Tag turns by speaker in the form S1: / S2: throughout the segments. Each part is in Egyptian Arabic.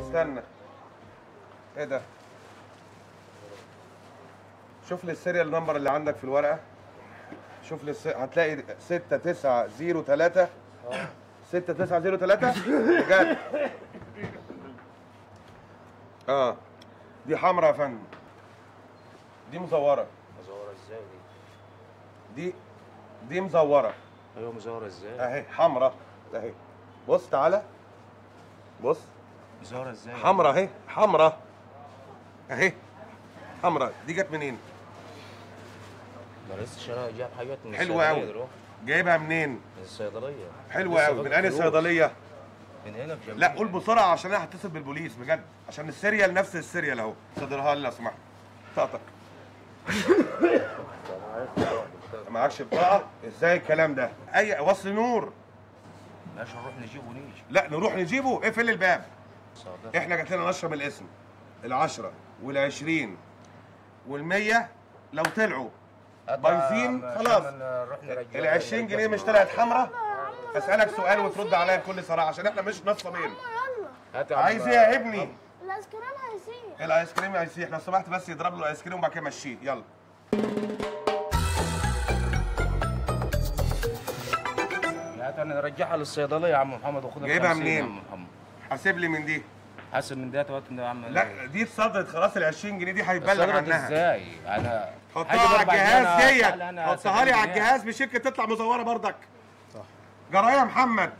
S1: استنى ايه ده شوف لي السيريال نمبر اللي عندك في الورقه شوف لي الس... هتلاقي 6903 6903 بجد اه دي حمرا يا فندم دي مزوره
S2: مزوره ازاي دي
S1: دي دي مزوره
S2: ايوه مزوره ازاي
S1: اهي حمرا اهي بص تعالى بص
S2: مزوره ازاي
S1: حمرا اهي حمرا اهي حمرا دي جت منين
S2: ما لسه شراء جاب حاجات من
S1: حلوة
S2: الصيدلية
S1: أوي.
S2: دلوقتي.
S1: جايبها منين
S2: من الصيدليه
S1: حلوه
S2: لسه
S1: قوي من
S2: فاكر
S1: انهي
S2: فلوس.
S1: صيدليه
S2: من هنا في جنبنا
S1: لا قول بسرعه عشان انا هتصل بالبوليس بجد عشان السيريال نفس السيريال اهو صدرها لي لو سمحت طاقتك معكش بطاقه ازاي الكلام ده اي وصل نور
S2: ماشي نروح نجيب ونيجي
S1: لا نروح نجيبه اقفل الباب
S2: صادق.
S1: احنا جات لنا نشرب الاسم العشرة والعشرين والمية لو طلعوا بايظين
S2: عشان
S1: خلاص
S2: نروح نرجع
S1: ال 20 جنيه مش طلعت حمرا اسالك سؤال وترد عليا بكل صراحه عشان احنا مش نصابين
S3: يلا
S2: هات يا عم-
S1: عايز ايه يا ابني
S3: الايس كريم هيسيح
S1: الايس كريم هيسيح لو سمحت بس يضرب له الايس كريم وبعد كده مشيه يلا
S2: هات انا نرجعها للصيدليه يا عم محمد وخدها
S1: جايبها
S2: بخمسين
S1: منين؟
S2: يا عم محمد
S1: حاسب لي من دي
S2: حاسب من ده وقت يا عم
S1: لا دي اتصدرت خلاص ال 20 جنيه دي هيبلغ
S2: صدرت
S1: عنها
S2: ازاي انا
S1: حطها
S2: هاجي
S1: على
S2: بأربع جنيه
S1: الجهاز
S2: أنا-
S1: ديت
S2: لا، أنا
S1: حطها لي
S2: 70
S1: على
S2: جنيه.
S1: الجهاز بشركه تطلع مزوره بردك صح جرايه يا محمد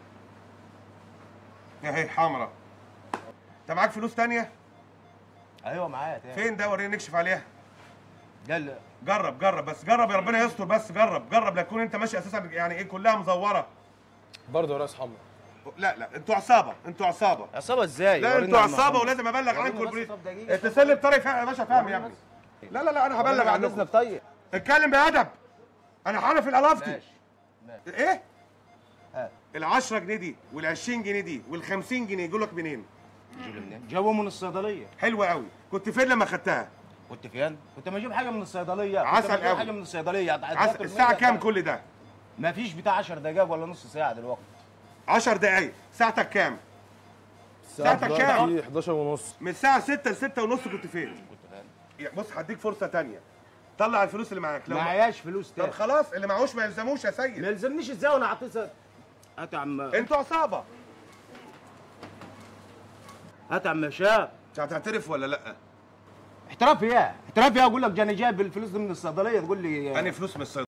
S1: اهي حمرا انت معاك فلوس تانية؟
S2: ايوه معايا تاني
S1: فين ده وريني نكشف عليها
S2: ده اللي-
S1: جرب جرب بس جرب يا ربنا يستر بس جرب جرب لا تكون انت ماشي اساسا يعني ايه كلها مزوره
S4: برضه راس حمرا
S1: لا لا انتوا عصابه انتوا عصابه
S2: عصابه ازاي
S1: لا
S2: ورينا
S1: انتوا
S2: يا عم
S1: عصابه
S2: محمد.
S1: ولازم ابلغ
S2: ورينا
S1: عنكم
S2: بس
S1: البوليس
S2: طب دقيقة.
S1: اتصل لي بطريق فهم يا باشا فهم يا ابني لا لا لا انا هبلغ
S2: ورينا عن
S1: عنكم
S2: اذنك طيب
S1: اتكلم بادب انا حنفي الالفتي
S2: ماشي ماشي
S1: ايه
S2: ها.
S1: ال 10 جنيه دي وال 20 جنيه دي وال 50 جنيه يجوا لك منين
S2: جيبوا منين؟ جابوه من الصيدليه
S1: حلوه قوي كنت فين لما خدتها
S2: كنت فين؟ كنت ما اجيب حاجه من الصيدليه كنت
S1: عسل
S2: بجيب
S1: قوي.
S2: حاجه من الصيدليه
S1: عس... الساعه كام كل ده
S2: ما فيش بتاع 10 دقائق ولا نص ساعه دلوقتي
S1: 10 دقايق ساعتك كام ساعتك
S4: الساعة
S1: كام؟
S4: دلوقتي 11 ونص
S1: من الساعه 6 ل 6 ونص كنت فين
S2: كنت فين؟
S1: يعني بص هديك فرصه تانية طلع الفلوس اللي معاك لو
S2: معياش فلوس
S1: طب
S2: تاني
S1: خلاص اللي معهوش ما يلزموش يا
S2: ما
S1: سيد
S2: يلزمنيش ازاي وانا اعطيه هات يا عم
S1: انتوا عصابه
S2: هات يا عم هشام
S1: انت هتعترف ولا لا
S2: احتراف ايه؟ احتراف ايه اقول لك جاني جايب الفلوس دي من الصيدليه تقول لي
S1: انا فلوس من الصيدليه